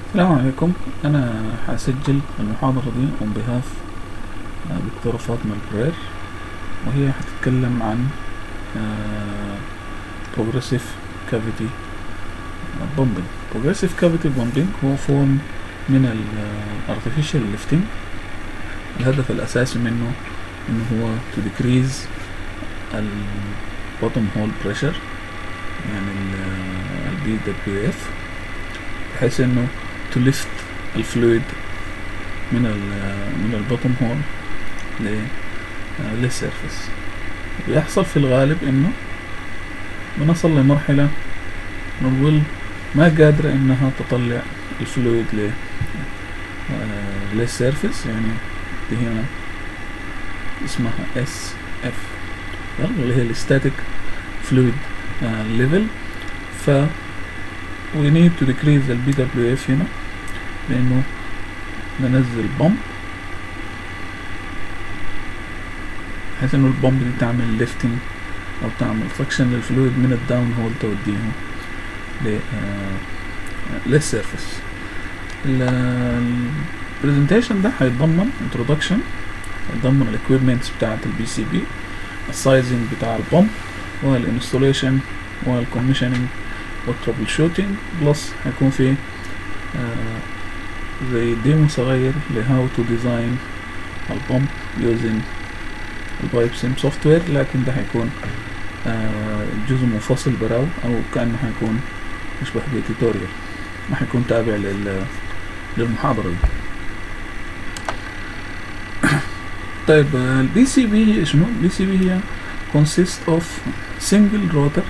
السلام عليكم أنا حسجل المحاضرة دي on behalf آه، دكتورة فاطمة البرير وهي حتتكلم عن آه، progressive cavity pumping progressive cavity pumping هو فورم من ال آه، artificial lifting الهدف الأساسي منه إنه هو to decrease ال bottom hole pressure يعني ال BWF بحيث إنه to lift الفلويد من ال من البوتوم هول للسيرفس بيحصل في الغالب انه بنصل لمرحلة نقول ما قادرة انها تطلع الفلويد ل آه، للسيرفس يعني دي هنا اسمها اس اف اللي هي الستاتيك فلويد ليفل ف we need to decrease ال BWF هنا لانه ننزل بمب بحيث انه البمب دي تعمل ليفتنج او تعمل سكشن للفلويد من الداون هول توديه ل للسيرفس البرزنتيشن ده هيتضمن introduction هيتضمن الاكويبمنتس بتاعة البي سي بي السايزنج بتاع البمب والانستوليشن والكوميشننج والترابل شوتينج بلس هيكون في آه زي ديمو صغير لهاو تو ديزاين البمب يوزن البايب سيم سوفت وير لكن ده هيكون آه جزء منفصل براو او كانه هيكون يشبه بتوتوريال ما هيكون تابع لل للمحاضرة دي طيب البي سي بي هي شنو؟ البي سي بي هي consist of single rotor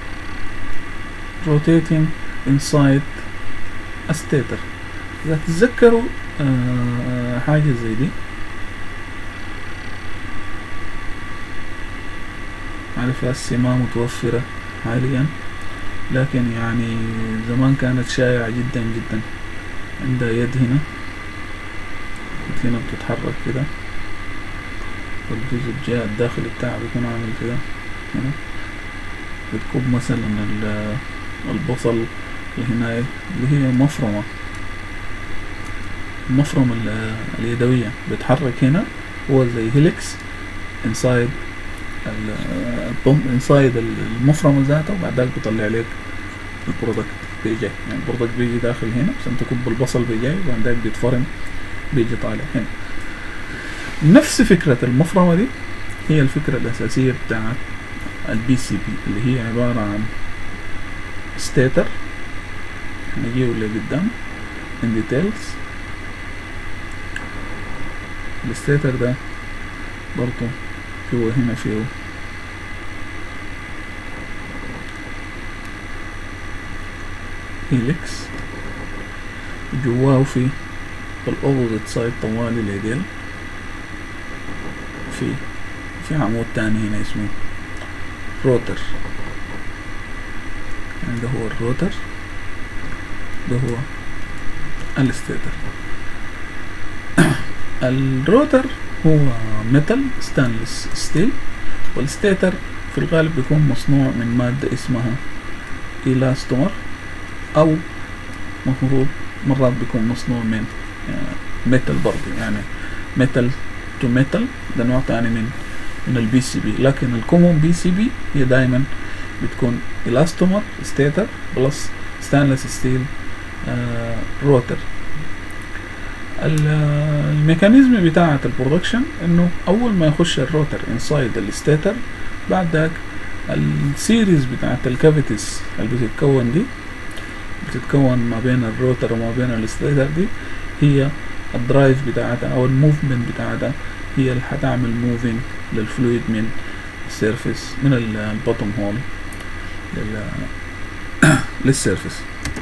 rotating inside a stator إذا تتذكروا آه حاجة زي دي عارف السماء متوفرة حاليا لكن يعني زمان كانت شائعة جدا جدا عندها يد هنا يد هنا بتتحرك كده والجزء الجهة الداخلي بتاعها بيكون عامل كده هنا بتكب مثلا البصل اللي هنا اللي هي مفرمة المفرمة اليدوية بتحرك هنا هو زي هيلكس انسايد البوم انسايد المفرمة ذاتها وبعد ذلك بيطلع لك البرودكت بيجي يعني البرودكت بيجي داخل هنا عشان تكب البصل بيجي وبعد ذلك بيتفرم بيجي طالع هنا نفس فكرة المفرمة دي هي الفكرة الأساسية بتاعت البي سي بي اللي هي عبارة عن ستيتر نجيه لقدام in details الستيتر ده برضو هو هنا فيه هيلكس جواه في الأوبوزيت سايد طوالي ليديل في في عمود تاني هنا اسمه روتر يعني ده هو الروتر ده هو الستيتر الروتر هو ميتال ستانلس ستيل والستيتر في الغالب بيكون مصنوع من مادة اسمها إلاستومر أو مفروض مرات بيكون مصنوع من ميتال برضه يعني ميتال تو ميتال ده نوع تاني من من البي سي بي لكن الكومون بي سي بي هي دايما بتكون إلاستومر ستيتر بلس ستانلس ستيل آه روتر الميكانيزم بتاعة البرودكشن انه اول ما يخش الروتر انسايد الستاتر بعد ذاك السيريز بتاعة الكافيتيز اللي بتتكون دي بتتكون ما بين الروتر وما بين الستاتر دي هي الدرايف بتاعتها او الموفمنت بتاعتها هي اللي هتعمل موفينج للفلويد من السيرفيس من البوتوم هول لل للسيرفيس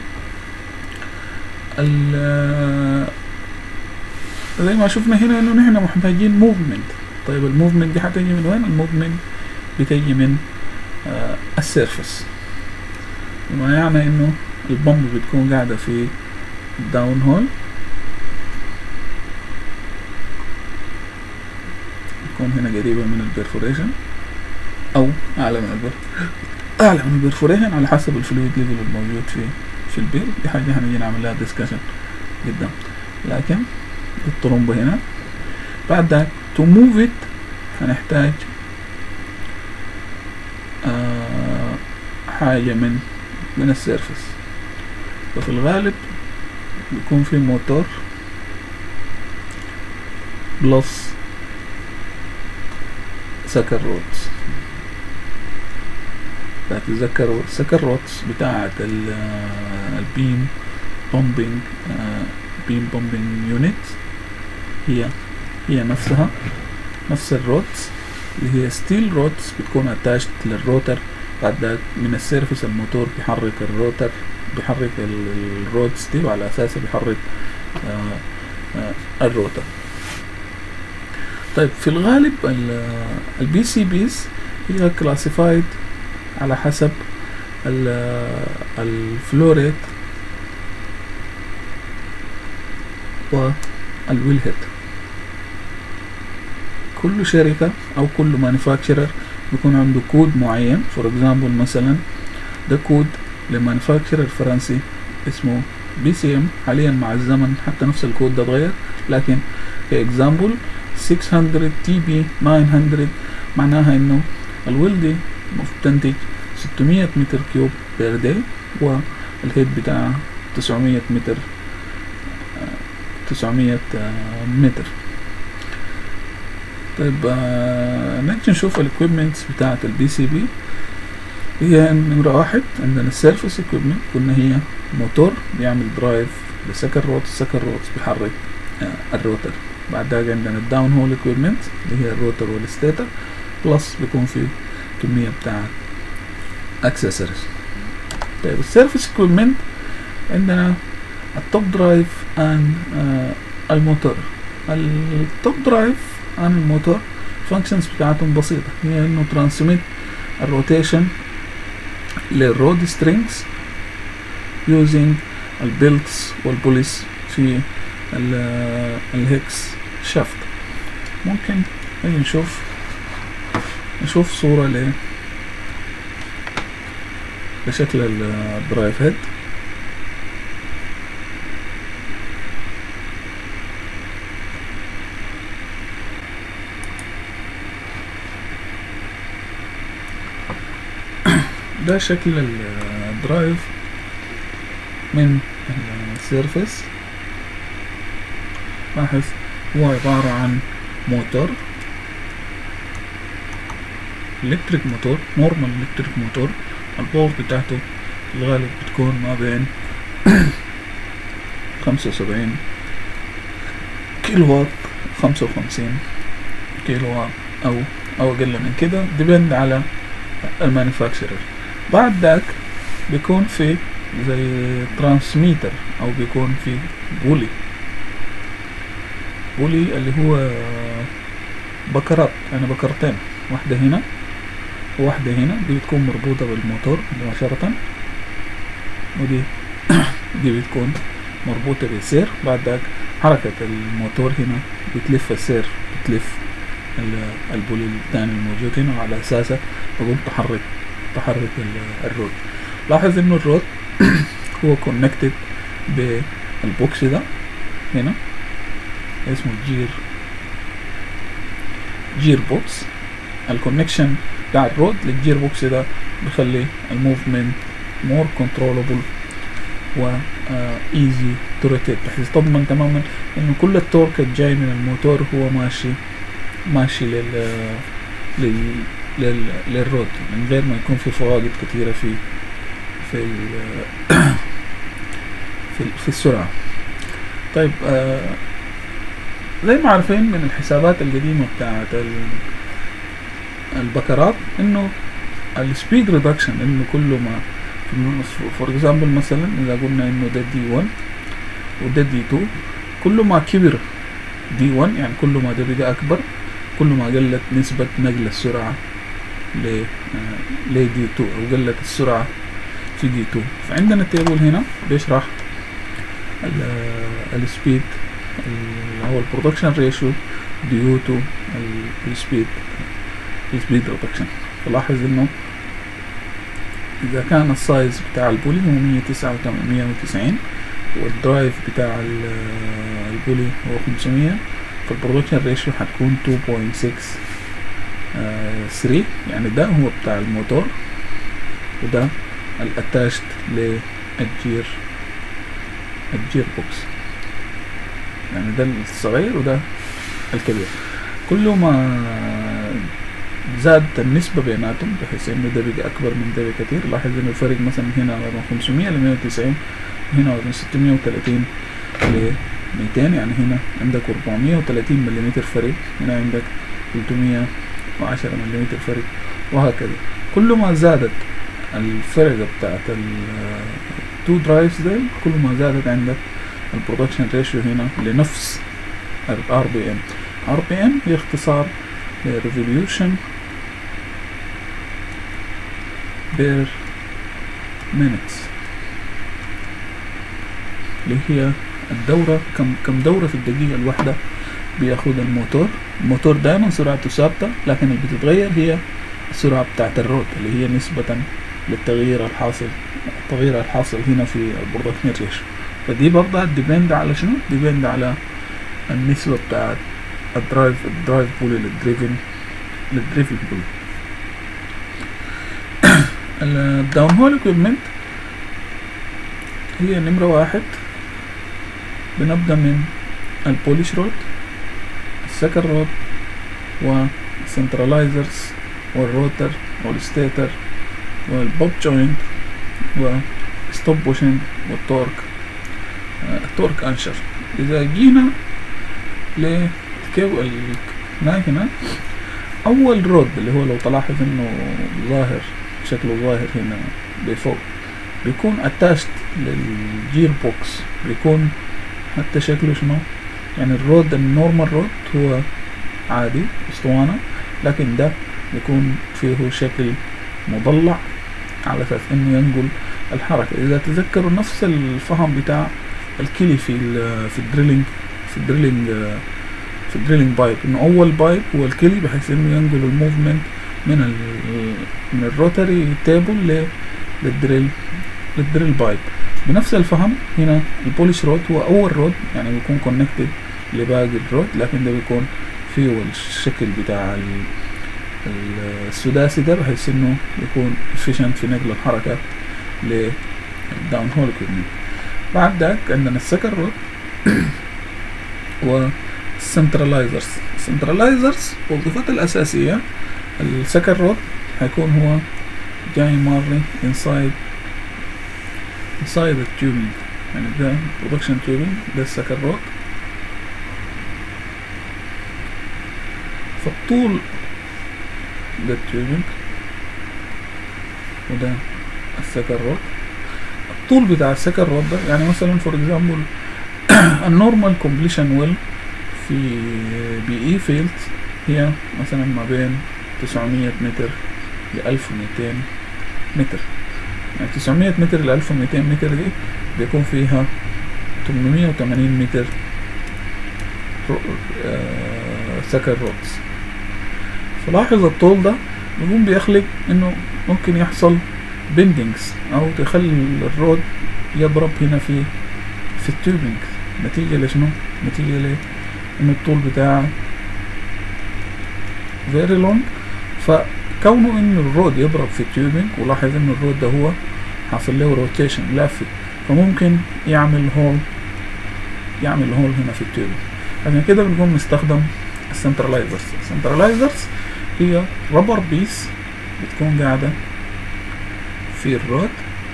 زي ما شفنا هنا انه نحن محتاجين موفمنت طيب الموفمنت دي حتيجي من وين الموفمنت بتيجي من آه السيرفس بما يعني انه البمب بتكون قاعدة في الداون هول بتكون هنا قريبة من البرفوريشن او اعلى من البر اعلى من البرفوريشن على حسب الفلويد ليفل الموجود في في البير دي حاجة هنيجي نعمل لها ديسكشن قدام لكن الطرمبة هنا بعد ذاك to move it هنحتاج آه حاجة من من السيرفس ففي الغالب بيكون في موتور بلس سكر رودز تتذكروا السكر رودز بتاعت البيم بومبينج بيم بومبينج يونت هي هي نفسها نفس الرودز اللي هي ستيل رودز بتكون اتاشت للروتر بعد ذاك من السيرفس الموتور بيحرك الروتر بيحرك الرودز دي وعلى اساسها بيحرك آه آه الروتر طيب في الغالب البي سي بيز هي كلاسيفايد على حسب الفلوريت والويل هيد كل شركة أو كل مانيفاكتشرر بيكون عنده كود معين فور اكزامبل مثلا ده كود لمانيفاكتشرر فرنسي اسمه بي سي ام حاليا مع الزمن حتى نفس الكود ده اتغير لكن كاكزامبل 600 تي بي 900 معناها انه الويل بتنتج 600 متر كيوب بير داي والهيد بتاعها 900 متر 900 متر طيب آه نجي نشوف الاكويبمنتس بتاعة البي سي بي هي نمرة واحد عندنا السيرفس اكويبمنت قلنا هي موتور بيعمل درايف لسكر روت السكر روت بيحرك آه الروتر بعد ذلك عندنا الداون هول اكويبمنت اللي هي الروتر والستاتر بلس بيكون في كمية بتاع اكسسوارز طيب السيرفس اكويبمنت عندنا التوب درايف ان الموتور التوب درايف ان الموتور فانكشنز بتاعتهم بسيطة هي انه ترانسميت الروتيشن للرود سترينجز using البيلتس والبوليس في الهيكس شافت ممكن نيجي نشوف نشوف صورة ل لشكل الدرايف هيد ده شكل الدرايف من السيرفس لاحظ هو عبارة عن موتور الكتريك موتور نورمال الكتريك موتور الباور بتاعته في الغالب بتكون ما بين خمسة وسبعين كيلو وات خمسة وخمسين كيلو وات أو أو أقل من كده ديبند على المانيفاكتشرر بعد ذاك بيكون في زي ترانسميتر أو بيكون في بولي بولي اللي هو بكرات يعني بكرتين واحدة هنا وواحدة هنا دي بتكون مربوطة بالموتور مباشرة ودي دي بتكون مربوطة بالسير بعد ذاك حركة الموتور هنا بتلف السير بتلف البولي الثاني الموجود هنا وعلى أساسه تقوم تحرك تحرك الرود لاحظ انه الرود هو كونكتد بالبوكس ده هنا اسمه الجير جير بوكس الكونكشن بتاع الرود للجير بوكس ده بيخلي الموفمنت مور كنترولبل و ايزي تو روتيت بحيث تضمن تماما انه كل التورك الجاي من الموتور هو ماشي ماشي لل لل لل للرود من غير ما يكون في فواقد كثيرة في في ال في, في السرعة طيب آه زي ما عارفين من الحسابات القديمة بتاعت البكرات انه السبيد ريدكشن انه كل ما فور اكزامبل مثلا اذا قلنا انه ده دي 1 وده دي 2 كل ما كبر دي 1 يعني كل ما ده بقى اكبر كل ما قلت نسبة نقل السرعة ل ل دي 2 او قلت السرعة في دي 2 فعندنا التيبل هنا بيشرح السبيد هو البرودكشن ريشيو ديو تو السبيد السبيد ريدكشن فلاحظ انه إذا كان السايز بتاع البولي هو مية تسعة وتسعين والدرايف بتاع البولي هو خمسمية فالبرودكشن ريشيو هتكون 2.6 يعني ده هو بتاع الموتور وده الاتاشت للجير الجير بوكس يعني ده الصغير وده الكبير كل ما زادت النسبة بيناتهم بحيث انه ده بقى اكبر من ده بكثير لاحظ انه الفرق مثلا هنا من 500 ل 190 هنا من 630 ل 200 يعني هنا عندك 430 ملم فرق هنا عندك 310 ملم فرق وهكذا كل ما زادت الفرقة بتاعت التو درايفز ديل كل ما زادت عندك البرودكشن ريشيو هنا لنفس الار بي ام ار بي ام هي اختصار لريفوليوشن بير minutes اللي هي الدورة كم كم دورة في الدقيقة الواحدة بياخد الموتور الموتور دائما سرعته ثابتة لكن اللي بتتغير هي السرعة بتاعت الروت اللي هي نسبة للتغيير الحاصل التغيير الحاصل هنا في البرودكشن ريشيو فدي برضه ديبند على شنو؟ ديبند على النسبة بتاعت الدرايف الدرايف بولي للدريفن للدريفن بولي الداون هول اكويبمنت هي نمرة واحد بنبدأ من البوليش رود السكر رود والسنترلايزرز والروتر والستيتر والبوب جوينت وستوب بوشنج والتورك التورك انشر اذا جينا للكيو هنا اول رود اللي هو لو تلاحظ انه ظاهر شكله ظاهر هنا بفوق بيكون اتاشت للجير بوكس بيكون حتى شكله شنو يعني الرود النورمال رود هو عادي اسطوانة لكن ده بيكون فيه شكل مضلع على اساس انه ينقل الحركة اذا تذكروا نفس الفهم بتاع الكلي في في الدريلينج في الدريلينج في الدريلينج بايب انه اول بايب هو الكلي بحيث انه ينقل الموفمنت من ال من الروتري تيبل للدريل للدريل بايب بنفس الفهم هنا البوليش رود هو اول رود يعني بيكون كونكتد لباقي الرود لكن ده بيكون فيه الشكل بتاع السداسي ده بحيث انه يكون efficient في نقل الحركة للداون هول equipment بعد ذاك عندنا السكر رود والسنترلايزرز السنترلايزرز وظيفتها الأساسية السكر رود هيكون هو جاي مارلي inside inside the tubing يعني ده production tubing ده السكر رود فالطول ده التيوبنج وده السكر رود الطول بتاع السكر رود ده يعني مثلا فور اكزامبل النورمال كومبليشن ويل في بي اي فيلد هي مثلا ما بين 900 متر ل 1200 متر يعني 900 متر ل 1200 متر دي بيكون فيها 880 متر سكر رودز فلاحظ الطول ده بيقوم بيخلق انه ممكن يحصل بندنجز او تخلي الرود يضرب هنا في في التيوبنج نتيجة لشنو؟ نتيجة ل ان الطول بتاعه فيري لونج فكونه ان الرود يضرب في التيوبنج ولاحظ ان الرود ده هو حاصل له روتيشن لافت فممكن يعمل هول يعمل هول هنا في التيوبنج عشان كده بنقوم نستخدم السنترلايزرز السنترلايزرز هي ربر بيس بتكون قاعدة في الرود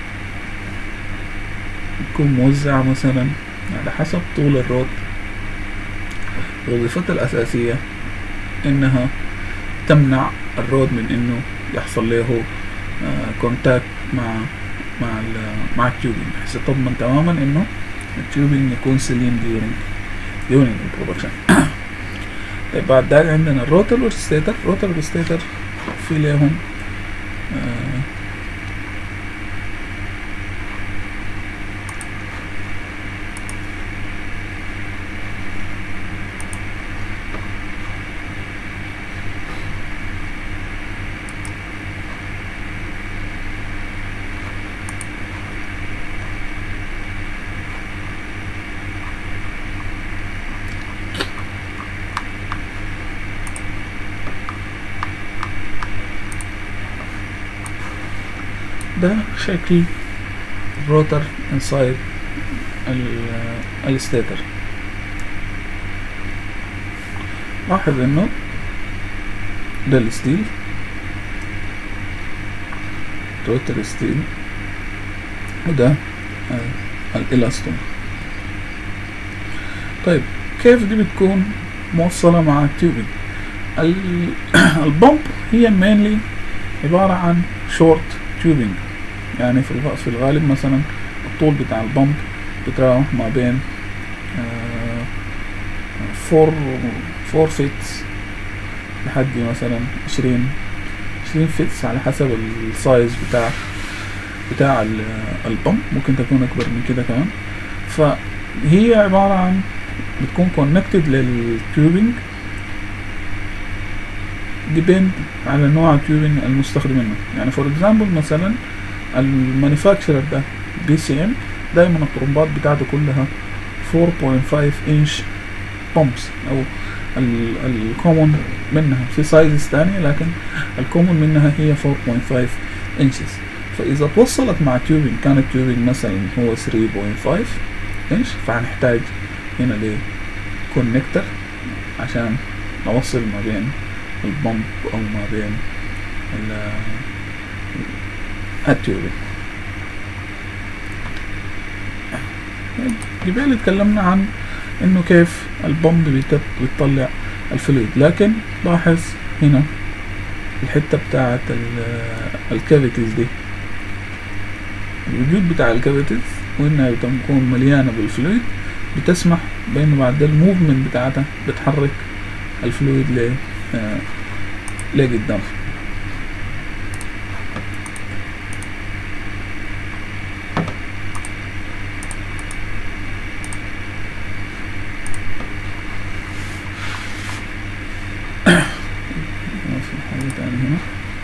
بتكون موزعة مثلا على حسب طول الرود وظيفتها الأساسية إنها تمنع الرود من إنه يحصل له كونتاكت مع مع مع التيوبينج بحيث تضمن تماما إنه التيوبينج يكون سليم during during البرودكشن طيب بعد ذلك عندنا الروتر والستيتر الروتر والستيتر في لهم آه ده شكل الروتر انسايد الستاتر لاحظ انه ده الستيل روتر ستيل وده الالاستون طيب كيف دي بتكون موصلة مع التيوبينج البمب هي مينلي عبارة عن شورت تيوبينج يعني في في الغالب مثلا الطول بتاع البمب بتراوح ما بين فور فور فيتس لحد مثلا عشرين عشرين فيتس على حسب السايز بتاع بتاع البمب ممكن تكون اكبر من كده كمان فهي عبارة عن بتكون كونكتد للتيوبينج ديبند على نوع التيوبينج المستخدم منه يعني فور اكزامبل مثلا المانيفاكتشرر ده بي سي ام دايما الطرمبات بتاعته كلها 4.5 انش بومبس او الكومون منها في سايزز تانية لكن الكومون منها هي 4.5 انشز فاذا توصلت مع تيوبينج كان التيوبينج مثلا هو 3.5 انش فهنحتاج هنا ل كونكتر عشان نوصل ما بين البمب او ما بين التيوبينج قبل اتكلمنا عن انه كيف البمب بيطلع الفلويد لكن لاحظ هنا الحته بتاعت الكافيتيز دي الوجود بتاع الكافيتيز وانها بتكون مليانه بالفلويد بتسمح بانه بعد الموفمنت بتاعتها بتحرك الفلويد ل لقدام في حاجة تانية هنا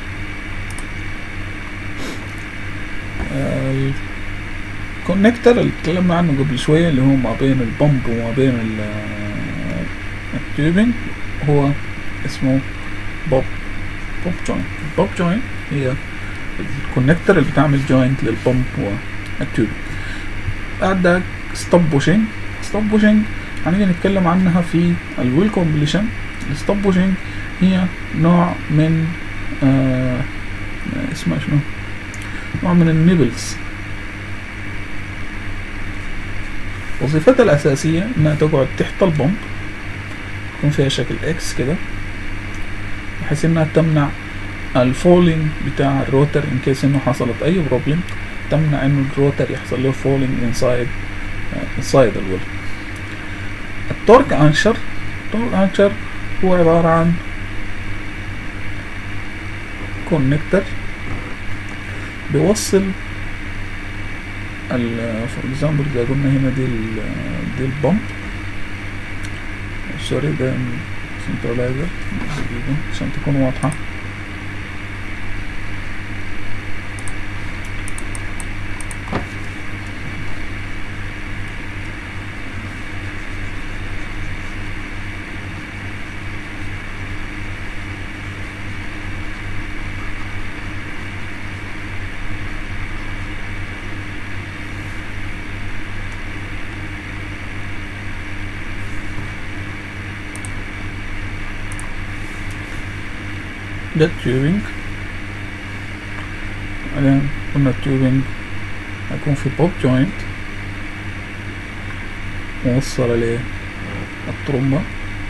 الكونكتر اللي اتكلمنا عنه قبل شوية اللي هو ما بين البمب وما بين التيوبينج هو اسمه بوب بوب جوينت البوب جوينت هي الكونكتر اللي بتعمل جوينت للبمب والتيوبينج بعد ذاك ستوب بوشنج ستوب بوشنج هنيجي نتكلم عنها في الويل كومبليشن الستوب بوشنج هي نوع من آه اسمها شنو نوع من النيبلز وظيفتها الأساسية إنها تقعد تحت البمب يكون فيها شكل إكس كده بحيث إنها تمنع الفولينج بتاع الروتر إن كيس إنه حصلت أي بروبلم تمنع إنه الروتر يحصل له فولينج انسايد انسايد الويل التورك أنشر التورك أنشر هو عبارة عن كونكتر بيوصل ال فور اكزامبل زي قلنا هنا دي ال دي البمب سوري ده سنترلايزر عشان تكون واضحة ده التيوبينج بعدين قلنا التيوبينج هيكون في بوب جوينت موصلة للطرمبة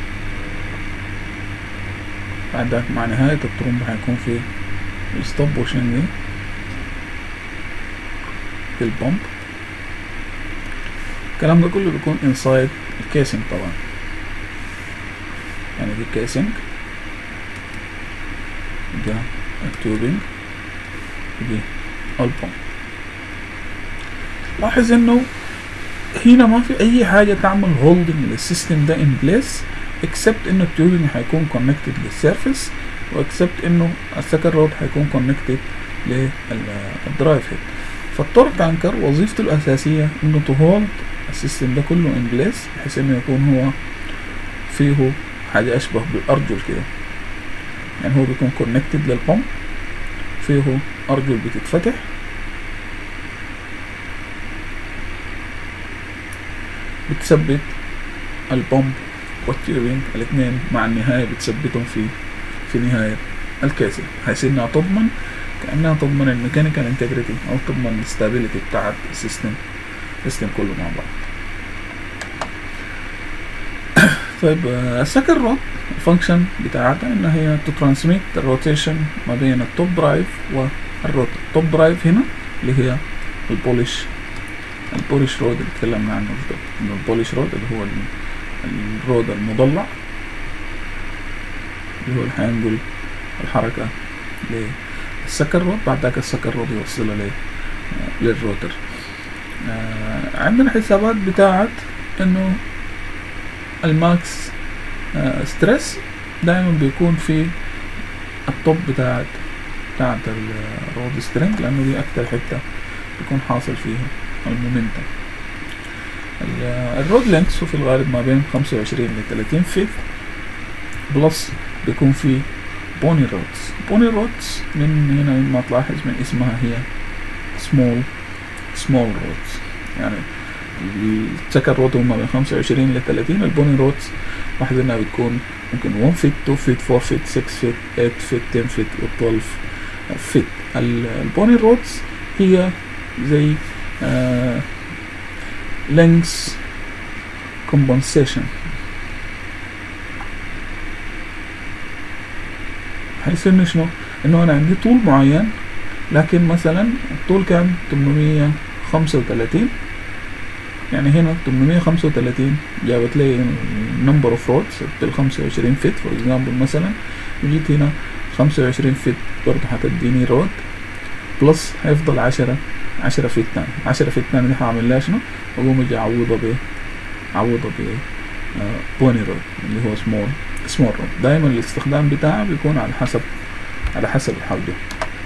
بعد ذاك مع نهاية الطرمبة هيكون في الستوب بوشن دي في البمب الكلام ده كله بيكون انسايد الكيسنج طبعا يعني دي الكيسنج ده التيوبينج دي البوم لاحظ انه هنا ما في اي حاجة تعمل هولدنج للسيستم ده ان بليس اكسبت انه التيوبينج هيكون كونكتد للسيرفيس واكسبت انه السكر رود هيكون كونكتد للدرايف هيد فالتورك انكر وظيفته الاساسية انه تهولد السيستم ده كله ان بليس بحيث انه يكون هو فيه حاجة اشبه بالارجل كده يعني هو بيكون كونكتد للبومب فيه ارجل بتتفتح بتثبت البومب والتيوبينج الاثنين مع النهاية بتثبتهم في في نهاية الكاسة بحيث انها تضمن كأنها تضمن الميكانيكال انتجريتي او تضمن الستابيليتي بتاعت السيستم السيستم كله مع بعض طيب السكر رود الفانكشن بتاعتها ان هي تترانسميت الروتيشن ما بين التوب درايف والروتر التوب درايف هنا اللي هي البوليش البوليش رود اللي اتكلمنا عنه انه البوليش رود اللي هو الرود المضلع اللي هو اللي حينقل الحركة للسكر رود بعد ذاك السكر رود يوصلها للروتر آه عندنا حسابات بتاعت انه الماكس آه ستريس دائما بيكون في الطب بتاعت بتاعت الرود سترينج لانه دي اكتر حتة بيكون حاصل فيها المومنتم الرود لينكس في الغالب ما بين خمسة وعشرين لثلاثين فيت بلس بيكون في بوني رودز بوني رودز من هنا مما تلاحظ من اسمها هي سمول سمول رودز يعني السكر رود هم من خمسة وعشرين لثلاثين البوني رودز لاحظ انها بتكون ممكن 1 فيت 2 فيت 4 فيت 6 فيت 8 فيت 10 فيت و 12 فيت البوني رودز هي زي آه length compensation حيث انه شنو انه انا عندي طول معين لكن مثلا الطول كان 835 يعني هنا 835 جابت لي number of rods بال 25 فيت فور اكزامبل مثلا جيت هنا 25 فيت برضه حتديني رود بلس هيفضل 10 10 فيت تاني 10 فيت تاني دي هعمل لها شنو؟ اقوم اجي اعوضها ب اعوضها ب بوني رود اللي هو سمول سمول رود دايما الاستخدام بتاعها بيكون على حسب على حسب الحال ده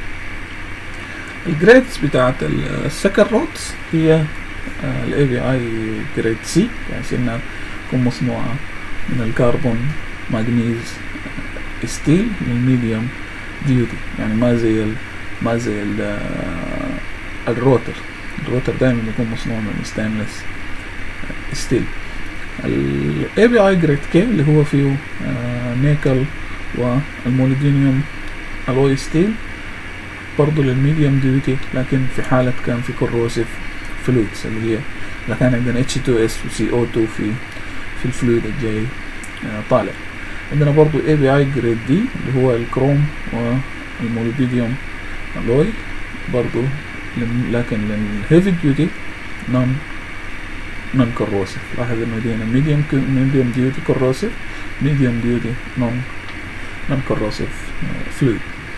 الجريدز بتاعت السكر رودز هي الاي بي اي جريد سي يعني انها تكون مصنوعة من الكربون ماغنيز ستيل من الميديوم ديوتي يعني ما زي ال ما زي ال الروتر الروتر دايما بيكون مصنوع من ستانلس ستيل الاي بي اي جريد كي اللي هو فيه آه نيكل والموليدينيوم الوي ستيل برضه للميديوم ديوتي لكن في حالة كان في كوروسيف فلويدز اللي هي إذا كان عندنا H2S و CO2 في في الفلويد الجاي آه طالع عندنا برضو اي بي اي جريد دي اللي هو الكروم والموليبيديوم الوي برضو لكن للهيفي ديوتي نون نون كروسيف لاحظ انه دي هنا ميديوم ميديوم ديوتي كروسيف ميديوم ديوتي نون نون كروسيف فلويد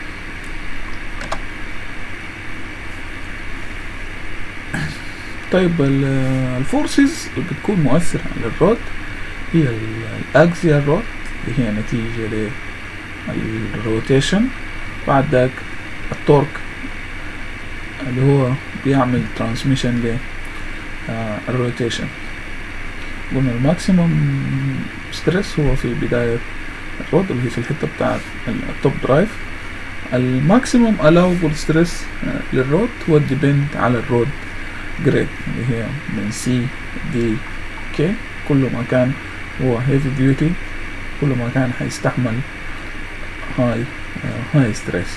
طيب الفورسز اللي بتكون مؤثرة على الرود هي الاكزيال رود اللي هي نتيجة للروتيشن بعد ذاك التورك اللي هو بيعمل ترانسميشن للروتيشن قلنا الماكسيموم ستريس هو في بداية الرود اللي هي في الحتة بتاعت التوب درايف الماكسيموم allowable ستريس للرود هو ديبند على الرود جريد اللي هي من سي دي كي كل ما كان هو هيفي ديوتي كل ما كان هيستحمل هاي هاي ستريس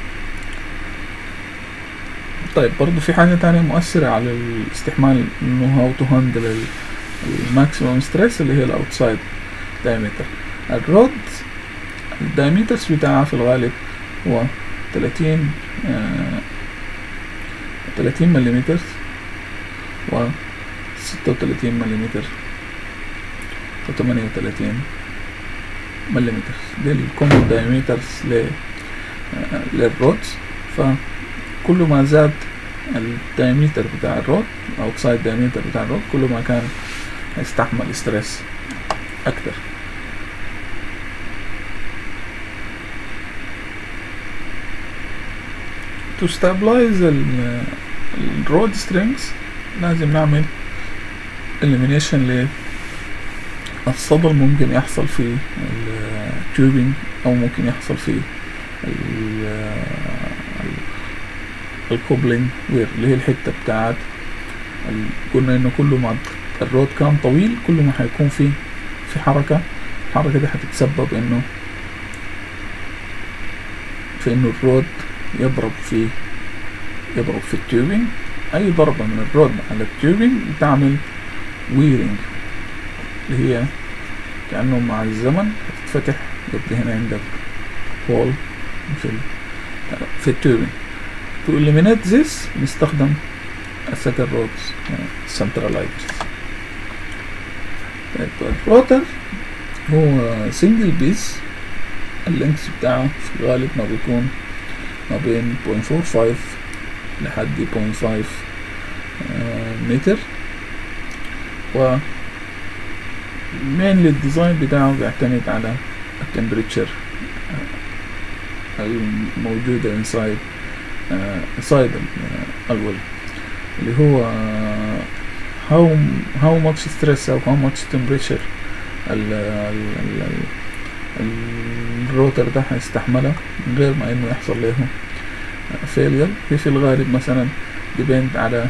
طيب برضو في حاجة تانية مؤثرة على الاستحمال انه هاو تو هاندل الماكسيموم ستريس اللي هي الاوتسايد دايمتر الرود الدايمترز بتاعها في الغالب هو تلاتين تلاتين مليمتر و ستة وتلاتين مليمتر وتمانية وتلاتين مليمتر دي الكومن دايمترز للرودز فكل ما زاد الدايمتر بتاع الرود اوتسايد دايمتر بتاع الرود كل ما كان هيستحمل ستريس اكتر to stabilize الرود strings لازم نعمل elimination للصدى اللي ممكن يحصل في التيوبينج او ممكن يحصل في الكوبلينج وير اللي هي الحتة بتاعت قلنا انه كل ما الرود كان طويل كل ما حيكون في في حركة الحركة دي حتتسبب انه في انه الرود يضرب في يضرب في التيوبينج اي ضربة من الرود على التيوبينج تعمل ويرنج اللي هي كأنه مع الزمن هتتفتح يبقى هنا عندك هول في ال في التيوبينج to eliminate this نستخدم السكر رودز centralizers طيب الروتر هو سنجل بيس اللينكس بتاعه في الغالب ما بيكون ما بين 0.45 لحد 0.5 متر و mainly الديزاين بتاعه بيعتمد على التمبريتشر الموجودة inside uh, inside الول اللي هو how how much stress أو how much temperature ال ال ال الروتر ده هيستحملها من غير ما انه يحصل له فيلير هي في الغالب مثلا ديبند على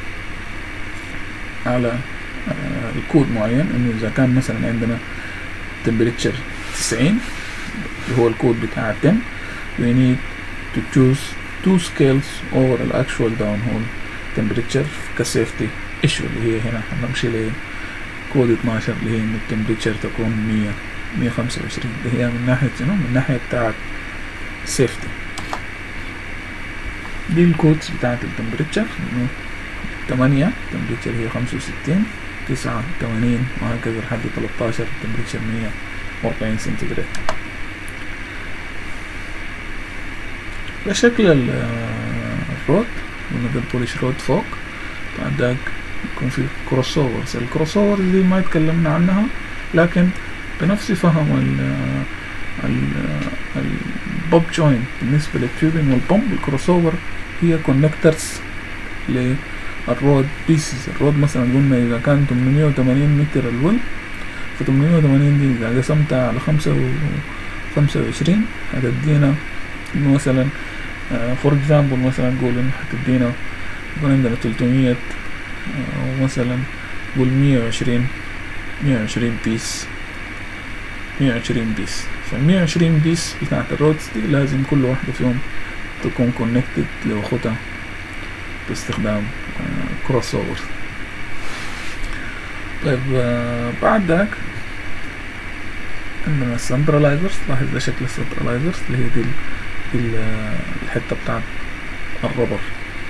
على الكود معين انه اذا كان مثلا عندنا تمبريتشر 90 اللي هو الكود بتاع 10 we need to choose two scales over the actual downhole temperature كسيفتي ايشو اللي هي هنا هنمشي لكود 12 اللي هي انه التمبريتشر تكون 100 125 اللي هي من ناحية شنو من ناحية بتاعت سيفتي دي الكودز بتاعت التمبريتشر انه 8 التمبريتشر هي 65 9 80 وهكذا لحد 13 التمبريتشر 140 سنتيجراد ده شكل الرود قلنا ده البوليش رود فوق بعد ذاك يكون في كروس اوفرز الكروس اوفرز دي ما اتكلمنا عنها لكن بنفس فهم ال ال البوب جوين بالنسبة للتيوبين والبومب الكروس اوفر هي كونكترز للرود بيسز الرود مثلا قلنا إذا كان 880 متر الول ف 880 دي إذا قسمتها على خمسة و خمسة وعشرين هتدينا إنه مثلا فور اكزامبل مثلا نقول إنه هتدينا يكون عندنا 300 أو مثلا قول 120 120 بيس 120 بيس فالمية وعشرين بيس بتاعت الرودز دي لازم كل واحدة فيهم تكون كونكتد لأخوتها باستخدام كروس اوفر طيب بعد ذاك عندنا السنترلايزرز لاحظ ده شكل السنترلايزرز اللي هي دي, دي الحتة بتاعت الربر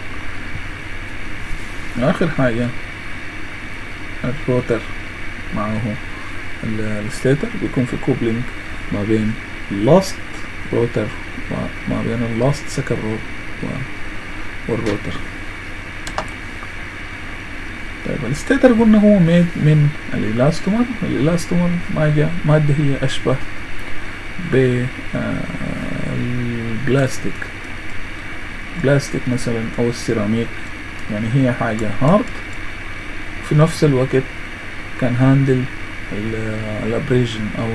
آخر حاجة الروتر معه الستيتر بيكون في كوبلينج ما بين اللاست روتر وما بين اللاست سكر رود والروتر طيب الستيتر قلنا هو ميد من الالاستومر الالاستومر مادة مادة هي اشبه بالبلاستيك بلاستيك مثلا او السيراميك يعني هي حاجة هارد في نفس الوقت كان هاندل الابريجن او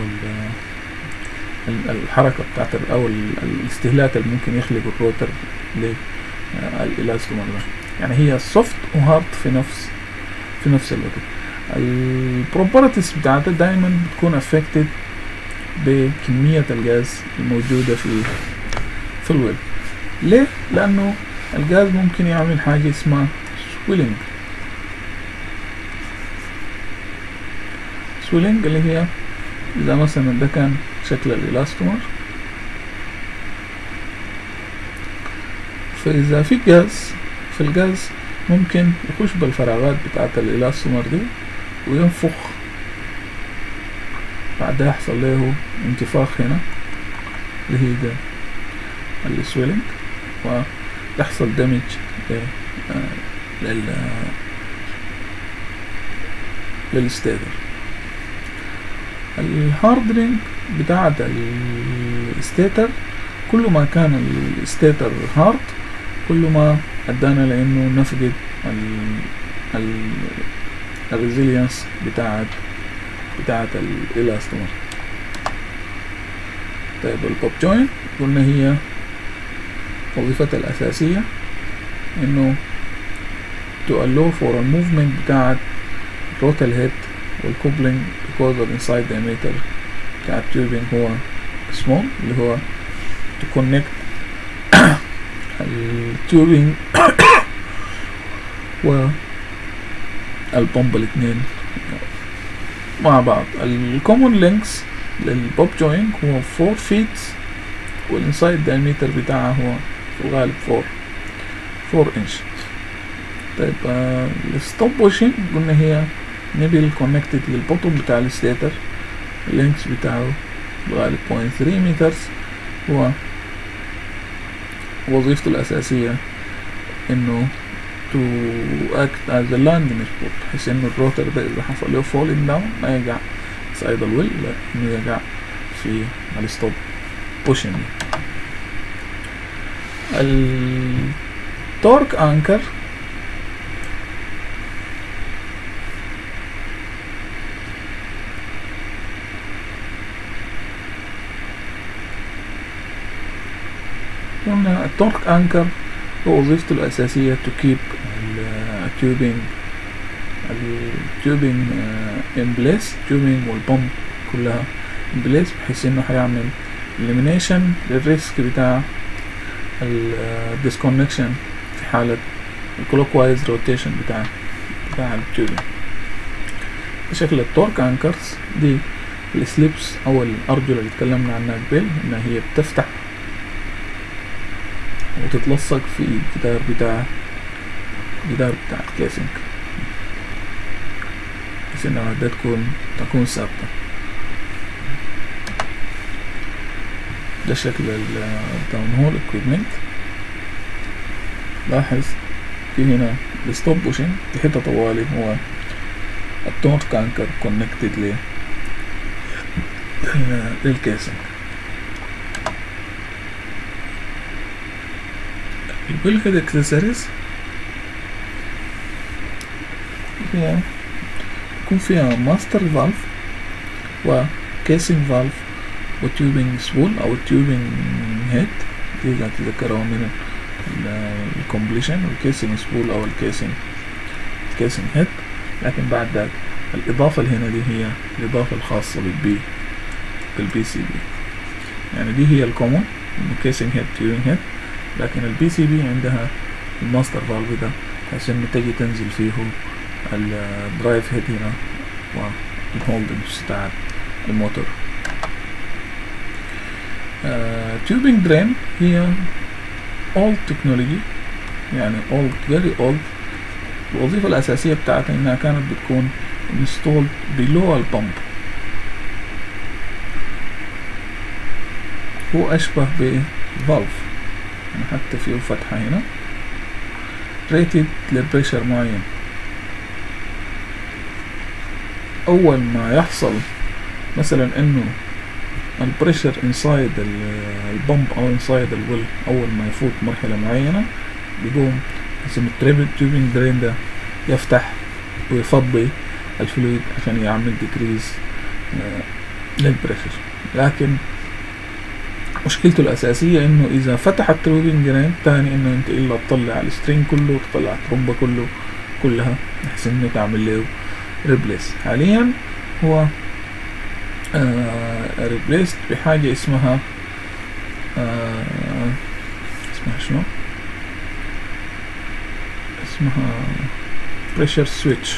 الحركة بتاعت او الاستهلاك اللي ممكن يخلق الروتر للالاستومر ده يعني هي سوفت وهارد في نفس في نفس الوقت البروبرتيز بتاعتها دايما بتكون افكتد بكمية الغاز الموجودة في في الويل ليه؟ لأنه الغاز ممكن يعمل حاجة اسمها سويلنج سويلنج اللي هي إذا مثلا ده كان شكل الإلاستومر فإذا في غاز في الغاز ممكن يخش بالفراغات بتاعت الإلاستومر دي وينفخ بعدها يحصل له انتفاخ هنا اللي هي ده السويلنج ويحصل دمج لل للستيتر الهاردنينج بتاعت الستيتر كل ما كان الستيتر هارد كل ما ادانا لانه نفقد ال الريزيلينس بتاعت بتاعت الالاستومر طيب البوب جوين قلنا هي وظيفتها الأساسية إنه to allow for a movement بتاعت الروتال هيد والكوبلينج because of inside diameter بتاع التيوبينج هو small اللي هو to connect التيوبينج و البومب الاثنين مع بعض الكومون لينكس للبوب جوينج هو 4 فيت والانسايد دايمتر بتاعها هو في الغالب 4 4 انش طيب آه الستوب واشنج قلنا هي نبل كونكتد للبوتوم بتاع الستيتر اللينكس بتاعه بغالب 0.3 مترز هو وظيفته الأساسية إنه to act as a landing spot بحيث إنه الروتر ده إذا حصل له falling down ما يقع سايد الويل لا إنه يقع في الستوب بوشنج التورك أنكر قلنا التورك انكر هو وظيفته الأساسية to keep التيوبينج التيوبينج in place التيوبينج والبومب كلها in place بحيث انه هيعمل elimination للريسك بتاع الديسكونكشن في حالة الكلوكوايز روتيشن بتاع بتاع التيوبينج بشكل التورك انكرز دي السليبس او الارجل اللي اتكلمنا عنها قبل انها هي بتفتح وتتلصق في الجدار بتاع الجدار بتاع الكيسنج بحيث انها ده تكون تكون ثابتة ده شكل الداون هول اكويبمنت لاحظ في هنا الستوب بوشن في حتة طوالي هو التورك كانكر كونكتد ل للكيسنج البلهد اكسسوارز هي يكون فيها ماستر فالف وكيسنج فالف وتيوبينج سبول او التيوبينج هيد دي اللي هتذكرها من الكومبليشن والكيسنج سبول او الكيسنج الكيسنج هيد لكن بعد ذلك الإضافة اللي هنا دي هي الإضافة الخاصة بالبي بالبي سي بي يعني دي هي الكومون كيسنج هيد تيوبينج هيد لكن البي سي بي عندها الماستر فالف ده بحيث انه تجي تنزل فيه الدرايف هيد هنا والهولدنج بتاع الموتور تيوبينج درين هي old technology يعني old very old الوظيفة الأساسية بتاعتها إنها كانت بتكون installed below البمب هو أشبه بفالف يعني حتى فيه فتحة هنا ريتد لبريشر معين أول ما يحصل مثلا إنه البريشر انسايد البمب أو انسايد الويل أول ما يفوت مرحلة معينة بيقوم اسم التريبل تيوبينج درين ده يفتح ويفضي الفلويد عشان يعمل ديكريز للبريشر لكن مشكلته الأساسية إنه إذا فتح التروبين جرين تاني إنه أنت إلا تطلع السترينج كله تطلع الترومبة كله كلها بحيث إنه تعمل له ريبليس حاليا هو آه ريبليست بحاجة اسمها آه اسمها شنو؟ اسمها بريشر سويتش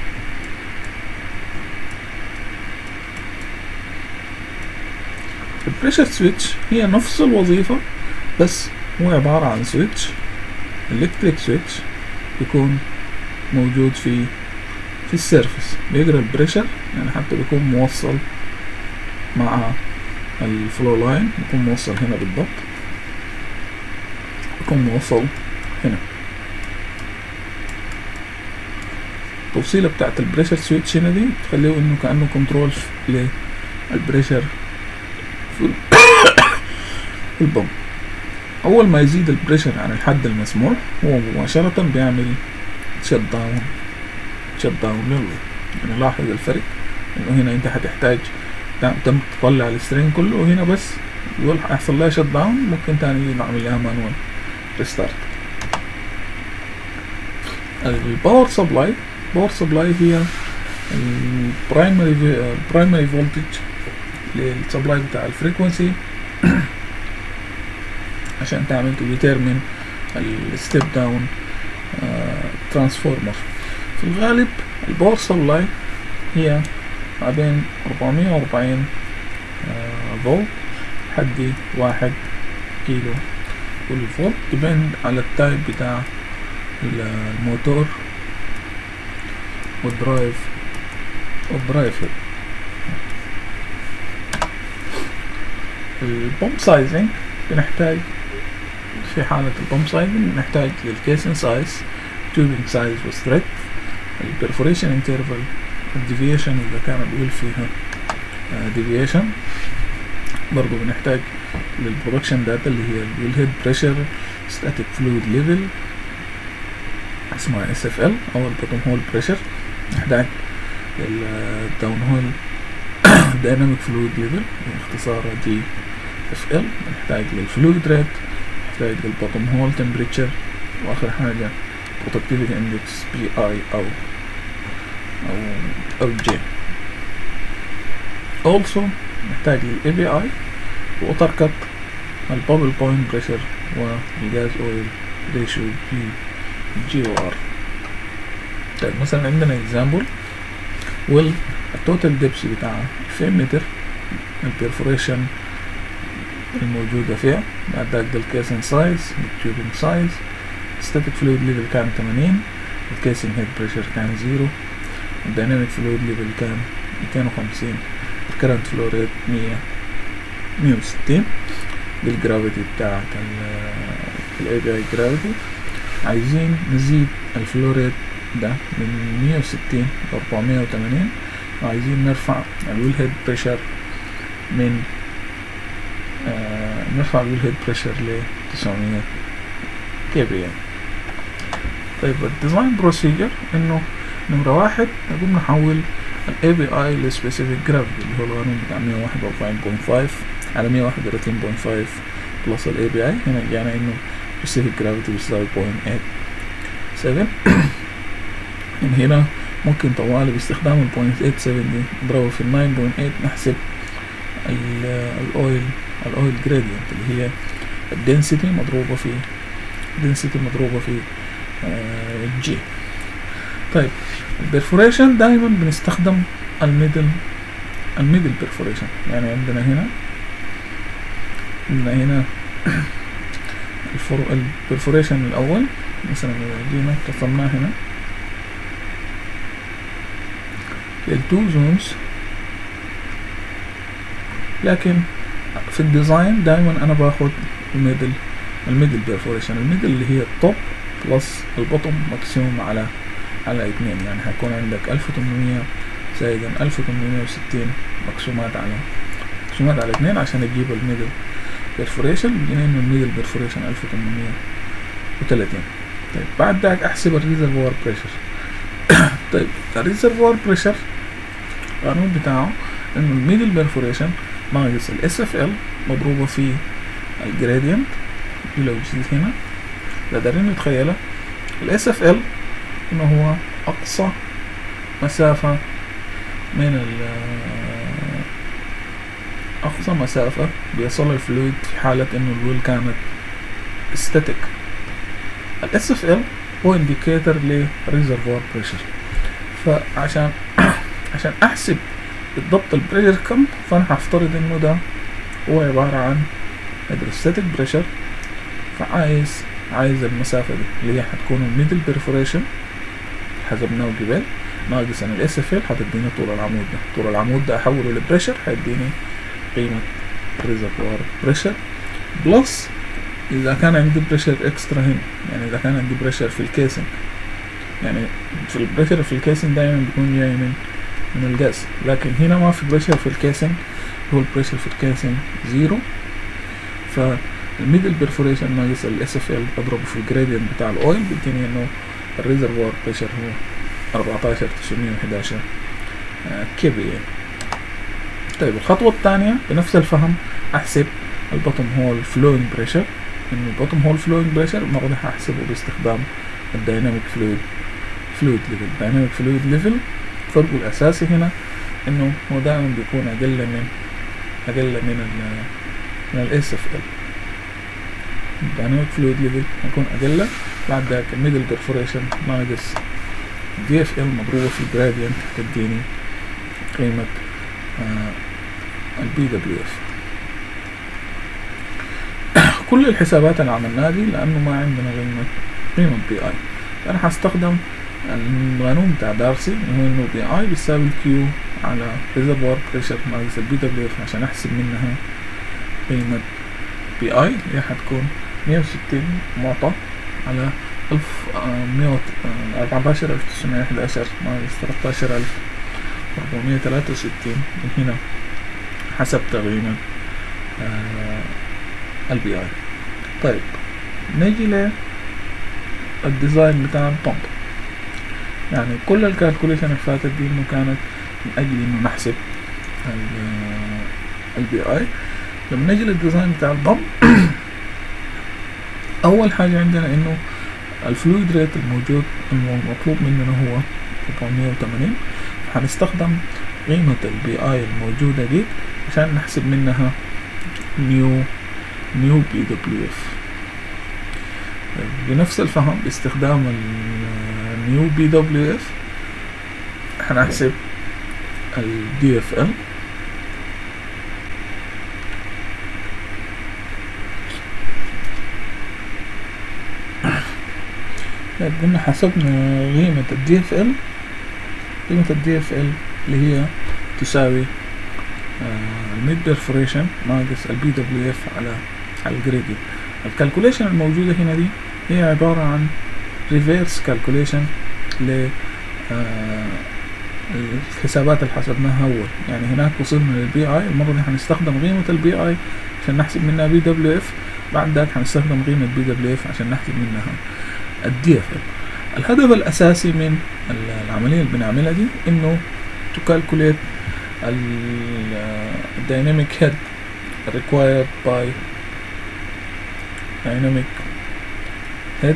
البريشر سويتش هي نفس الوظيفة بس هو عبارة عن سويتش الكتريك سويتش يكون موجود في في السيرفس بيقرا البريشر يعني حتى بيكون موصل مع الفلو لاين بيكون موصل هنا بالضبط بيكون موصل هنا التوصيلة بتاعت البريشر سويتش هنا دي تخليه انه كأنه كنترول للبريشر في البمب اول ما يزيد البريشر عن الحد المسموح هو مباشرة بيعمل شت داون شت داون للويل يعني لاحظ الفرق انه هنا انت هتحتاج تم تطلع السترين كله وهنا بس الويل هيحصل لها شت داون ممكن تاني نعمل لها مانوال ريستارت الباور سبلاي باور سبلاي هي البرايمري برايمري فولتج للسبلاي بتاع الفريكونسي عشان تعمل تديترمن الستيب داون ترانسفورمر في الغالب الباور سبلاي هي ما بين 440 فولت لحد واحد كيلو كل فولت ديبند على التايب بتاع الموتور والدرايف والدرايف البومب سايزنج بنحتاج في حالة البومب سايزنج بنحتاج للكيسن سايز تيوبينج سايز وستريت البرفوريشن انترفال الديفيشن إذا كان الويل فيها ديفيشن برضو بنحتاج للبرودكشن داتا اللي هي الويل هيد بريشر ستاتيك فلويد ليفل اسمها اس اف ال او البوتوم هول بريشر نحتاج الداون هول دايناميك فلويد ليفل اختصارها دي اف ال نحتاج للفلويد ريت نحتاج للبوتوم هول تمبريتشر واخر حاجه productivity index بي اي او او او جي also نحتاج للاي بي اي ووتر كت البابل بوينت بريشر والجاز اويل ريشيو جي جي او ار طيب مثلا عندنا اكزامبل ويل التوتال ديبس بتاعها 2000 متر البرفوريشن الموجودة فيها بعد ذاك ده الكيسن سايز التيوبنج سايز ستاتيك فلويد ليفل كان 80 الكيسنج هيد بريشر كان زيرو الديناميك فلويد ليفل كان 250 الكرنت فلو ريت 100 160 دي الجرافيتي بتاعت الاي بي اي جرافيتي عايزين نزيد الفلو ريت ده من 160 ل 480 وعايزين نرفع الويل هيد بريشر من آه نرفع الويل هيد بريشر ل 900 كي بي ام طيب الديزاين بروسيجر انه نمرة واحد نقوم نحول الاي بي اي لسبيسيفيك جرافيتي اللي هو القانون بتاع 141.5 على 131.5 بلس الاي بي اي هنا جانا انه سبيسيفيك جرافيتي بيساوي 0.87 من هنا ممكن طوالي باستخدام ال 0.87 دي نضربه في ال 9.8 نحسب الاويل الاويل جريدينت اللي هي الدنسيتي مضروبة في density مضروبة في جي طيب البرفوريشن دايما بنستخدم الميدل الميدل برفوريشن يعني عندنا هنا عندنا هنا البرفوريشن الاول مثلا اذا جينا رسمناه هنا للتو زونز لكن في الديزاين دايما انا باخد الميدل الميدل بيرفوريشن الميدل اللي هي التوب بلس البطن مقسوم على على اتنين يعني هيكون عندك ألف وتمنمية زائدا ألف وتمنمية وستين مقسومات على مقسومات على اتنين عشان تجيب الميدل بيرفوريشن بيجينا انه الميدل بيرفوريشن ألف وتمنمية وتلاتين طيب بعد ذاك احسب الريزرفوار بريشر طيب الريزرفوار بريشر القانون بتاعه انه الميدل بيرفوريشن ناقص الاس اف ال مضروبة في الجرادينت دي لو جيت هنا قادرين نتخيلها الاس اف ال انه هو اقصى مسافة من ال اقصى مسافة بيصل الفلويد في حالة انه الويل كانت ستاتيك الاس اف ال هو انديكيتر لريزرفوار بريشر فعشان عشان احسب بالضبط البريشر كم فانا هفترض انه ده هو عبارة عن هيدروستاتيك بريشر فعايز عايز المسافة دي اللي هي هتكون الميدل برفوريشن حسبناه قبل ناقص عن الاس اف ال هتديني طول العمود ده طول العمود ده احوله لبريشر هيديني قيمة ريزرفوار بريشر بلس اذا كان عندي بريشر اكسترا هنا يعني اذا كان عندي بريشر في الكيسنج يعني في البريشر في الكيسنج دايما بيكون جاي من من الجاز لكن هنا ما في بريشر في الكيسنج هو البريشر في الكيسنج زيرو فالميدل برفوريشن ناقص الاس اف ال بضربه في الجريدينت بتاع الاويل بيديني انه الريزرفوار بريشر هو 14911 كي بي طيب الخطوة الثانية بنفس الفهم احسب البوتوم هول فلوينج بريشر انه البوتوم هول فلوينج بريشر المرة دي هحسبه باستخدام الدايناميك فلويد فلويد ليفل الدايناميك فلويد ليفل فرقه الأساسي هنا إنه هو دائما بيكون أقل من أقل من ال من ال SFL الديناميك فلويد ليفل يكون أقل بعد ذاك الميدل perforation ناقص دي اف ال مضروبة في الجرادينت تديني قيمة البي دبليو اف كل الحسابات اللي عملناها دي لأنه ما عندنا قيمة قيمة بي اي فأنا هستخدم القانون بتاع دارسي اللي هو انه بي اي بيساوي الكيو على ريزرفوار بريشر ناقص البي دبليو اف عشان احسب منها قيمة بي اي اللي حتكون مية وستين معطى على ألف مية أربعتاشر ألف تسعمية حداشر ناقص تلاتاشر ألف أربعمية تلاتة وستين من هنا حسبت قيمة البي اي طيب نجي للديزاين بتاع البمب يعني كل الكالكوليشن اللي فاتت دي انه كانت من اجل انه نحسب البي اي لما نجي للديزاين بتاع البمب اول حاجة عندنا انه الفلويد ريت الموجود المطلوب مننا هو 480 هنستخدم قيمة البي اي الموجودة دي عشان نحسب منها نيو نيو بي دبليو اف بنفس الفهم باستخدام النيو بي دبليو اف هنحسب الدي اف ال قلنا حسبنا قيمة الدي اف ال قيمة الدي اف ال اللي هي تساوي الميد بيرفوريشن ناقص البي دبليو اف على على الجريدينت الكالكوليشن الموجودة هنا دي هي عبارة عن ريفيرس كالكوليشن ل الحسابات اللي حسبناها أول يعني هناك وصلنا للبي اي المرة دي هنستخدم قيمة البي اي عشان نحسب منها بي دبليو اف بعد ذاك هنستخدم قيمة بي دبليو اف عشان نحسب منها الدي اف الهدف الأساسي من العملية اللي بنعملها دي إنه to calculate the dynamic head required by dynamic head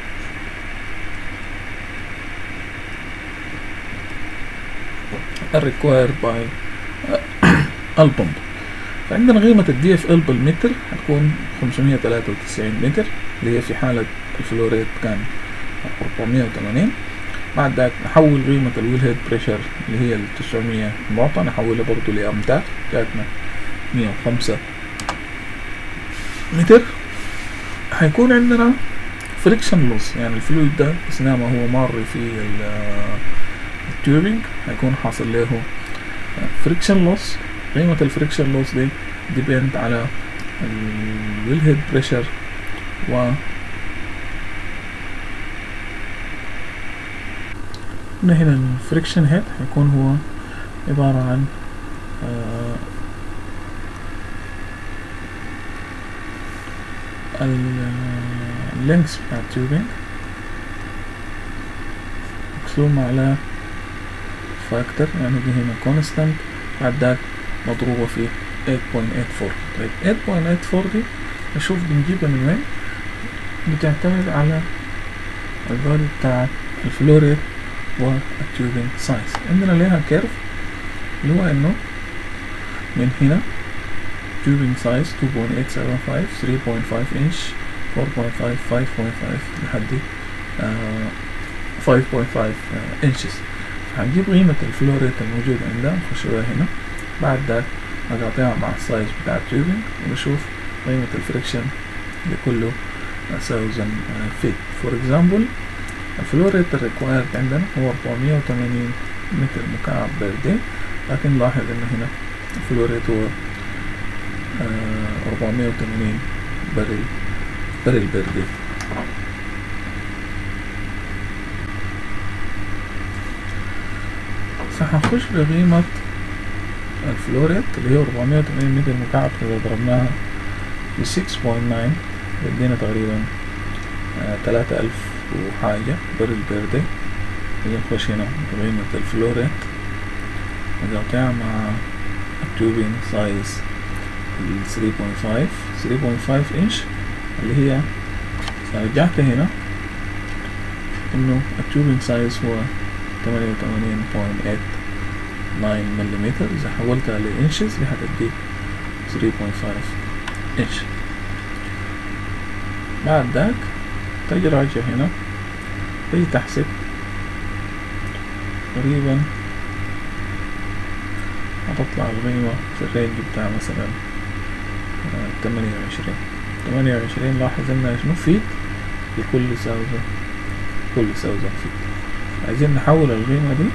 required by البومب فعندنا قيمة الدي اف ال بالمتر هتكون 593 متر اللي هي في حالة الفلوريت كان 480 بعد ذاك نحول قيمة الويل هيد بريشر اللي هي ال 900 معطى نحولها برضو لأمتار جاتنا 105 متر هيكون عندنا فريكشن لوس يعني الفلويد ده اثناء ما هو مار في التيوبينج هيكون حاصل له فريكشن لوس قيمة الفريكشن لوس دي ديبند على الويل هيد بريشر و هنا الفريكشن هيد هيكون هو عبارة عن اللينكس بتاع التيوبينج مقسوم على فاكتور يعني دي هنا كونستانت بعد ذاك مضروبة في 8.84 طيب 8.84 دي نشوف بنجيبها من وين بتعتمد على الفاليو بتاع الفلوريت والتيوبينج سايز عندنا ليها كيرف اللي هو انه من هنا tubing size 2.875 3.5 inch 4.5 5.5 لحد uh, 5.5 inches هنجيب قيمة الفلوريت الموجود عندها نخش بها هنا بعد ذاك نقاطعها مع السايز بتاع التيوبينج ونشوف قيمة الفريكشن لكل 1000 فيت فور اكزامبل الفلوريت الريكوايرد عندنا هو 480 متر مكعب بير دي لكن لاحظ انه هنا الفلوريت هو آه 480 بريل بريل بير دي فهنخش بقيمة الفلوريت اللي هي 480 متر مكعب إذا ضربناها ب 6.9 يدينا تقريبا تلاتة ألف وحاجة بريل بير دي نيجي نخش هنا بقيمة الفلوريت نقاطعها مع التوبينج سايز ال 3.5 3.5 انش اللي هي إذا رجعت هنا انه التوبينج سايز هو تمانية وتمانين بوينت ايت ناين مليمتر إذا حولتها لإنشز دي هتديك 3.5 إنش بعد ذاك تجي راجع هنا تجي تحسب تقريبا هتطلع القيمة في الرينج بتاع مثلا تمانية وعشرين تمانية وعشرين لاحظ انها شنو فيت لكل ساوزن كل ساوزن فيت عايزين نحول القيمة دي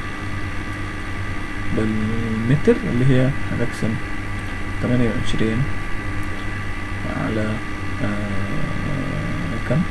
بالمتر اللي هي هنقسم تمانية وعشرين على آه كم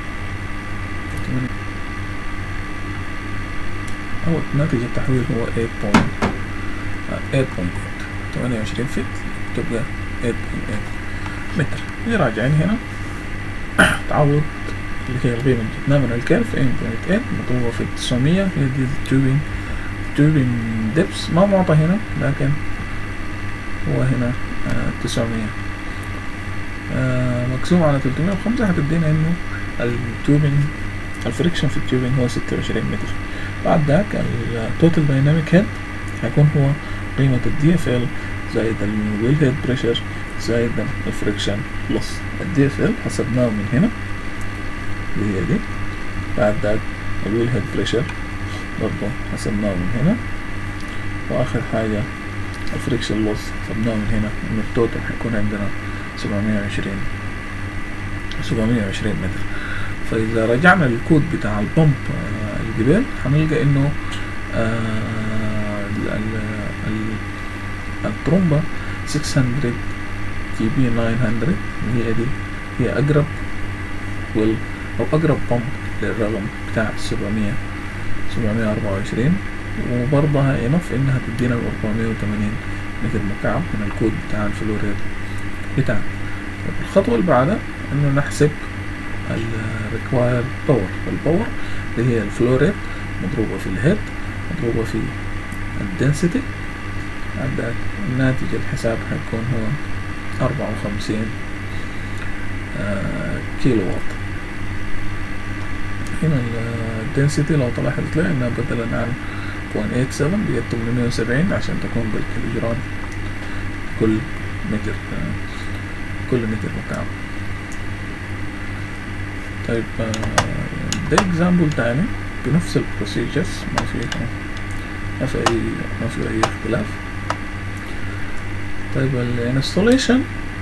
أو ناتج التحويل هو 8.8 28 فيت تبقى 8.8 متر نجي راجعين هنا تعوض اللي هي القيمة اللي جبناها من الكيرف 8.8 مطلوبة في 900 هي دي التوبينج التوبينج ديبس ما معطى هنا لكن هو هنا تسعمية مقسوم على تلتمية وخمسة هتدينا انه التوبينج الفريكشن في التوبينج هو ستة وعشرين متر بعد ذاك التوتال دايناميك هيد هيكون هو قيمة الدي اف ال زائد الويل هيد بريشر زائد الفريكشن لوس الدي اف ال حسبناه من هنا اللي هي دي بعد ذاك الويل هيد بريشر برضه حسبناه من هنا واخر حاجة الفريكشن لوس حسبناه من هنا ان التوتال هيكون عندنا سبعمية وعشرين سبعمية وعشرين متر فإذا رجعنا للكود بتاع البمب الجبال هنلقى إنه الترومبا 600 جي بي 900 اللي هي دي هي أقرب وال أو أقرب بمب للرقم بتاع 700 724 وبرضها انف انها تدينا 480 متر مكعب من الكود بتاع الفلوريد بتاعنا الخطوة اللي بعدها انه نحسب الريكوايرد باور الباور اللي هي الفلوريد مضروبة في الهيد مضروبة في الدنسيتي عندك ناتج الحساب حيكون هو أربعة وخمسين كيلو واط هنا الدنسيتي لو طلعت تلاقي انها بدلا عن 0.87 بقت 870 عشان تكون بالكيلو جرام كل متر كل متر مكعب طيب ده اكزامبل تاني بنفس البروسيجرز ما في ما في اي ما في اي اختلاف طيب الانستوليشن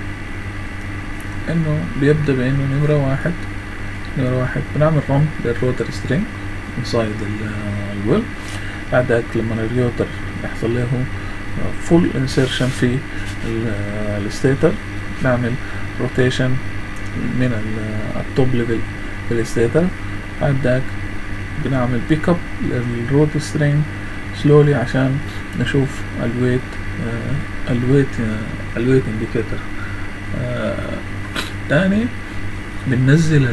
انه بيبدا بانه نمرة واحد نمرة واحد بنعمل رن للروتر سترينج انسايد الويل بعد ذاك لما الريوتر يحصل له فول انسيرشن في الستيتر نعمل روتيشن من التوب ليفل في الستيتر بعد ذاك بنعمل بيك اب للروت سترينج سلولي عشان نشوف الويت الويت الويت انديكيتور تاني بننزل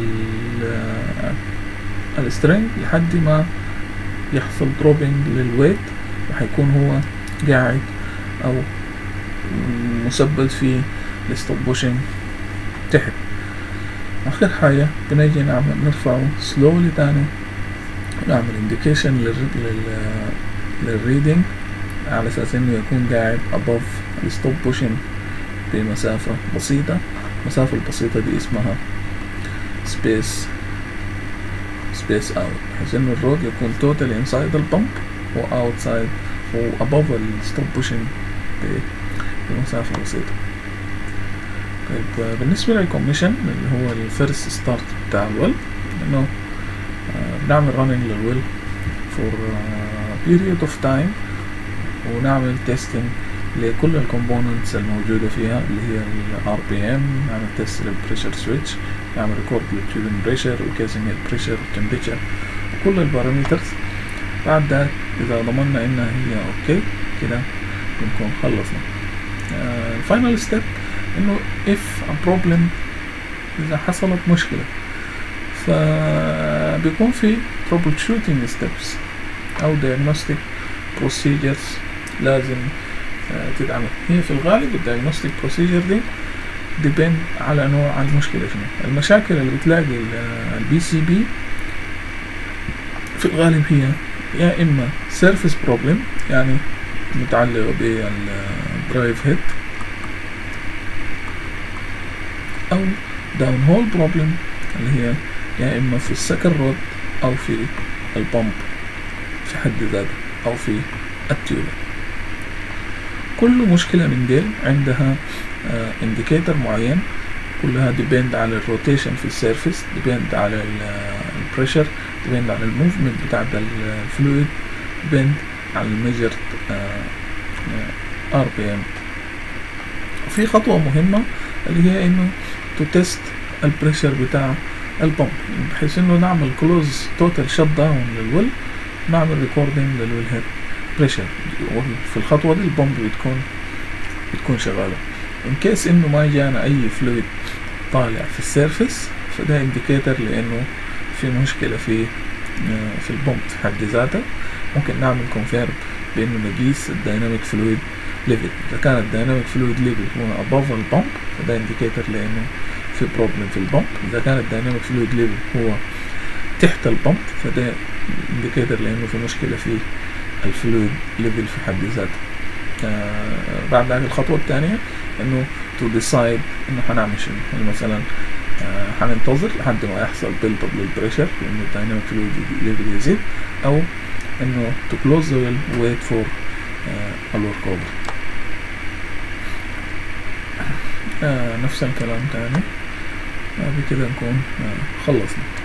السترينج لحد ما يحصل دروبينج للويت وحيكون هو قاعد او مثبت في الستوب بوشنج تحت اخر حاجة بنجي نعمل نرفعه سلولي تاني نعمل انديكيشن لل للريدنج على اساس انه يكون قاعد above الستوب بوشنج بمسافة بسيطة المسافة البسيطة دي اسمها سبيس سبيس اوت بحيث انه الرود يكون توتال انسايد البمب واوتسايد وابوف الستوب بوشنج بمسافة بسيطة طيب بالنسبة للكوميشن اللي هو الفيرست ستارت بتاع الويل انه بنعمل راننج للويل فور period of time ونعمل تيستنج لكل الكومبوننتس الموجودة فيها اللي هي ال RPM نعمل تيست للبريشر سويتش نعمل ريكورد للتيوبين بريشر والكيسنج بريشر والتمبريتشر كل البارامترز بعد ذلك إذا ضمننا إنها هي أوكي كده بنكون خلصنا الفاينل uh, ستيب إنه if a problem إذا حصلت مشكلة فبيكون في trouble shooting steps أو diagnostic procedures لازم تدعمها هي في الغالب الدايجنوستيك بروسيجر دي ديبند على نوع المشكلة شنو المشاكل اللي بتلاقي البي سي بي في الغالب هي يا اما سيرفيس بروبلم يعني متعلقة بالدرايف هيد او داون هول بروبلم اللي هي يا اما في السكن رود او في البمب في حد ذاته او في التيوب كل مشكلة من ديل عندها انديكيتور معين كلها ديبند على الروتيشن في السيرفيس ديبند على البريشر ديبند على الموفمنت بتاع الفلويد ديبند على الميجر ار بي ام وفي خطوة مهمة اللي هي انه تو تيست البريشر بتاع البمب بحيث انه نعمل كلوز توتال شت داون للول نعمل ريكوردنج للول هيد بريشر في الخطوة دي البمب بتكون بتكون شغالة ان كيس انه ما جانا اي فلويد طالع في السيرفيس فده انديكيتر لانه في مشكلة في في البمب في حد ذاته ممكن نعمل كونفيرم بانه نقيس الديناميك فلويد ليفل اذا كان الديناميك فلويد ليفل هو above البمب فده انديكيتر لانه في بروبلم في البمب اذا كان الديناميك فلويد ليفل هو تحت البمب فده انديكيتر لانه في مشكلة في الفلويد ليفل في حد ذاته آه بعد ذلك الخطوة الثانية انه تو ديسايد انه حنعمل شنو يعني مثلا آه حننتظر لحد ما يحصل بيلد اب للبريشر لانه الدايناميك فلويد ليفل يزيد او انه تو كلوز ذا ويل ويت فور الورك اوفر نفس الكلام تاني آه بكده نكون آه خلصنا